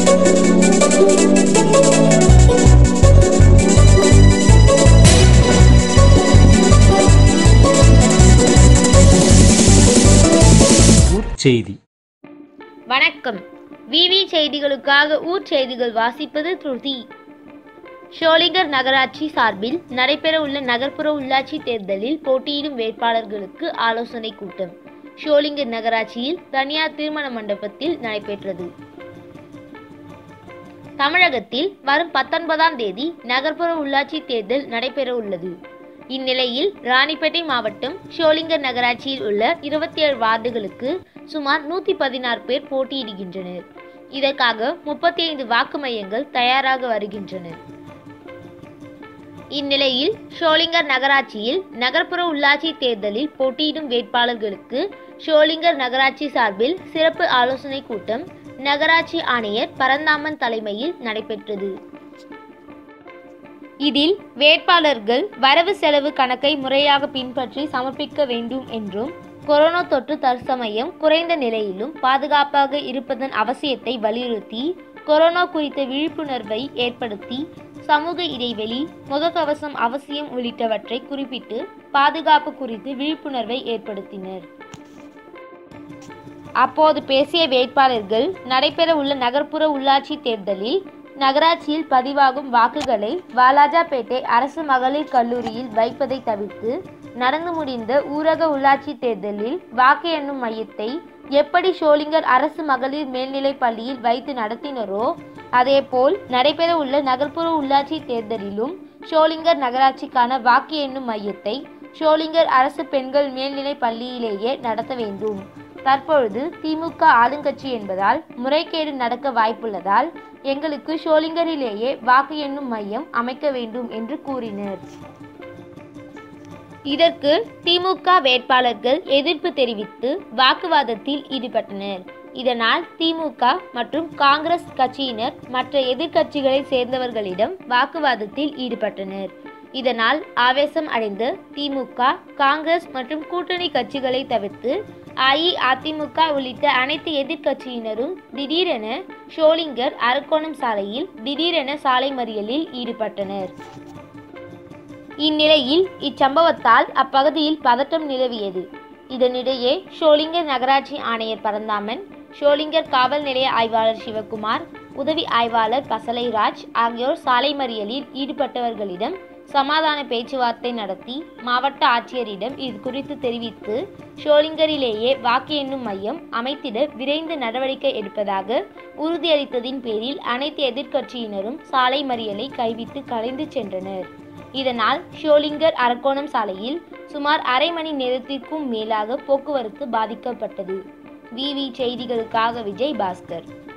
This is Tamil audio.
செய்தி வணக்கம் விவி செய்திகளுக்காக ஊர் செய்திகள் வாசிப்பது துருதி ஷோலிங்கர் நகராட்சி சார்பில் நடைபெறவுள்ள நகர்ப்புற உள்ளாட்சி தேர்தலில் போட்டியிடும் வேட்பாளர்களுக்கு ஆலோசனை கூட்டம் ஷோலிங்கர் நகராட்சியில் தனியார் திருமண மண்டபத்தில் நடைபெற்றது தமிழகத்தில் வரும் பத்தொன்பதாம் தேதி நகர்ப்புற உள்ளாட்சி தேர்தல் நடைபெற உள்ளது இந்நிலையில் ராணிப்பேட்டை மாவட்டம் ஷோலிங்கர் நகராட்சியில் உள்ள இருபத்தி ஏழு வார்டுகளுக்கு சுமார் நூற்றி பதினாறு பேர் போட்டியிடுகின்றனர் இதற்காக முப்பத்தி ஐந்து வாக்கு மையங்கள் தயாராக வருகின்றன இந்நிலையில் ஷோலிங்கர் நகராட்சியில் நகர்ப்புற உள்ளாட்சி தேர்தலில் போட்டியிடும் வேட்பாளர்களுக்கு ஷோலிங்கர் நகராட்சி சார்பில் சிறப்பு ஆலோசனை கூட்டம் நகராட்சி ஆணையர் பரந்தாமன் தலைமையில் நடைபெற்றது இதில் வேட்பாளர்கள் வரவு செலவு கணக்கை முறையாக பின்பற்றி சமர்ப்பிக்க வேண்டும் என்றும் கொரோனா தொற்று தற்சமயம் குறைந்த நிலையிலும் பாதுகாப்பாக இருப்பதன் அவசியத்தை வலியுறுத்தி கொரோனா குறித்த விழிப்புணர்வை ஏற்படுத்தி சமூக இடைவெளி முகக்கவசம் அவசியம் உள்ளிட்டவற்றை குறிப்பிட்டு பாதுகாப்பு குறித்து விழிப்புணர்வை ஏற்படுத்தினர் அப்போது பேசிய வேட்பாளர்கள் நடைபெற உள்ள நகர்ப்புற உள்ளாட்சி தேர்தலில் நகராட்சியில் பதிவாகும் வாக்குகளை வாலாஜாபேட்டை அரசு மகளிர் கல்லூரியில் வைப்பதை தவிர்த்து நடந்து முடிந்த ஊரக உள்ளாட்சி தேர்தலில் வாக்கு எண்ணும் மையத்தை எப்படி ஷோலிங்கர் அரசு மகளிர் மேல்நிலைப் பள்ளியில் வைத்து நடத்தினரோ அதேபோல் நடைபெற உள்ள நகர்ப்புற உள்ளாட்சி தேர்தலிலும் ஷோலிங்கர் நகராட்சிக்கான வாக்கு எண்ணும் மையத்தை ஷோலிங்கர் அரசு பெண்கள் மேல்நிலைப் பள்ளியிலேயே நடத்த வேண்டும் தற்பொழுது திமுக ஆளுங்கட்சி என்பதால் முறைகேடு நடக்க வாய்ப்புள்ளதால் எங்களுக்கு ஷோலிங்கரிலேயே வாக்கு எண்ணும் மையம் அமைக்க வேண்டும் என்று கூறினர் இதற்கு திமுக வேட்பாளர்கள் எதிர்ப்பு தெரிவித்து வாக்குவாதத்தில் ஈடுபட்டனர் இதனால் திமுக மற்றும் காங்கிரஸ் கட்சியினர் மற்ற எதிர்க்கட்சிகளை சேர்ந்தவர்களிடம் வாக்குவாதத்தில் ஈடுபட்டனர் இதனால் ஆவேசம் அடைந்த திமுக காங்கிரஸ் மற்றும் கூட்டணி கட்சிகளை தவிர்த்து அஇஅதிமுக உள்ளிட்ட அனைத்து எதிர்க்கட்சியினரும் திடீரென ஷோலிங்கர் அரக்கோணம் சாலையில் திடீரென சாலை மறியலில் ஈடுபட்டனர் இந்நிலையில் இச்சம்பவத்தால் அப்பகுதியில் பதட்டம் நிலவியது இதனிடையே ஷோலிங்கர் நகராட்சி ஆணையர் பரந்தாமன் ஷோலிங்கர் காவல் நிலைய ஆய்வாளர் சிவகுமார் உதவி ஆய்வாளர் பசலைராஜ் ஆகியோர் சாலை மறியலில் ஈடுபட்டவர்களிடம் சமாதான பேச்சுவார்த்தை நடத்தி மாவட்ட ஆட்சியரிடம் இது குறித்து தெரிவித்து ஷோலிங்கரிலேயே வாக்கு எண்ணும் மையம் அமைத்திட விரைந்து நடவடிக்கை எடுப்பதாக உறுதியளித்ததின் பேரில் அனைத்து எதிர்க்கட்சியினரும் சாலை மறியலை கைவிட்டு கலைந்து சென்றனர் இதனால் ஷோலிங்கர் அரக்கோணம் சாலையில் சுமார் அரை மணி நேரத்திற்கும் மேலாக போக்குவரத்து பாதிக்கப்பட்டது விவி செய்திகளுக்காக விஜய் பாஸ்கர்